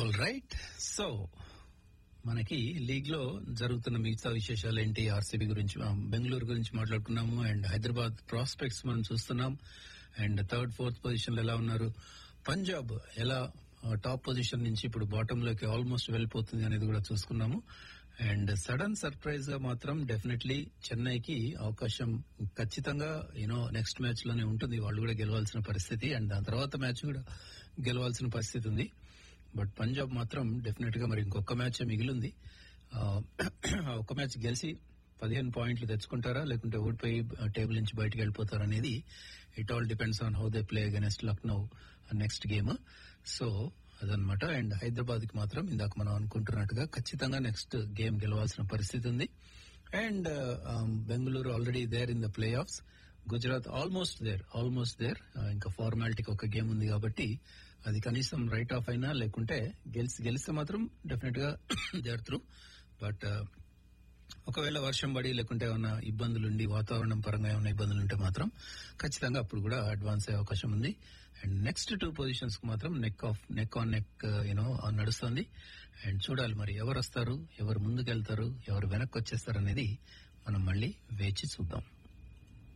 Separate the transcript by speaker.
Speaker 1: all right so మనకి league లో జరుగుతున్న మిగతా విశేషాలు ఏంటి ఆర్సీబీ గురించి ఆ, బెంగళూరు గురించి మాట్లాడుకున్నాము అండ్ హైదరాబాద్ ప్రాస్పెక్ట్స్ మనం చూస్తున్నాం అండ్ థర్డ్ ఫోర్త్ పొజిషన్ ఎలా ఉన్నారు పంజాబ్ ఎలా టాప్ పొజిషన్ నుంచి ఇప్పుడు బాటమ్ లోకి ఆల్మోస్ట్ వెళ్ళిపోతుంది అనేది కూడా చూసుకున్నాము అండ్ సడన్ సర్ప్రైజ్ గా మాత్రం డెఫినెట్లీ చెన్నైకి అవకాశం ఖచ్చితంగా యూనో నెక్స్ట్ మ్యాచ్ లోనే ఉంటుంది వాళ్ళు కూడా గెలవాల్సిన పరిస్థితి అండ్ దాని తర్వాత మ్యాచ్ కూడా గెలవాల్సిన పరిస్థితి ఉంది బట్ పంజాబ్ మాత్రం డెఫినెట్ గా మరి ఇంకొక మ్యాచ్ మిగిలింది ఆ, ఒక మ్యాచ్ గెలిచి పదిహేను పాయింట్లు తెచ్చుకుంటారా లేకుంటే ఓడిపోయి టేబుల్ నుంచి బయటకు వెళ్ళిపోతారా అనేది it all depends on how they play against Lucknow next game so అదనమాట అండ్ హైదరాబాద్ కి మాత్రం ఇందాక మనం అనుకుంటున్నట్టుగా ఖచ్చితంగా నెక్స్ట్ గేమ్ గెలవాల్సిన పరిస్థితి ఉంది and Bengaluru already there in the playoffs Gujarat almost there almost there ఇంకా ఫార్మాలిటీకి ఒక గేమ్ ఉంది కాబట్టి అది కనీసం రైట్ ఆఫ్ అయినా లేకుంటే గెలిచి గెలిస్తే మాత్రం డెఫినెట్ గా దేర్ త్రూ బట్ ఒకవేళ వర్షం పడి లేకుంటే ఏమైనా ఇబ్బందులు ఉండి వాతావరణం పరంగా ఏమైనా ఇబ్బందులు ఉంటే మాత్రం ఖచ్చితంగా అప్పుడు కూడా అడ్వాన్స్ అయ్యే అవకాశం ఉంది అండ్ నెక్స్ట్ టూ పొజిషన్స్ కు మాత్రం neck of neck on neck you know నడుస్తుంది అండ్ చూడాలి మరి ఎవరు వస్తారు ఎవరు ముందుకెళ్తారు ఎవరు వెనక్కి వచ్చేస్తారు అనేది మనం మళ్ళీ వేచి చూద్దాం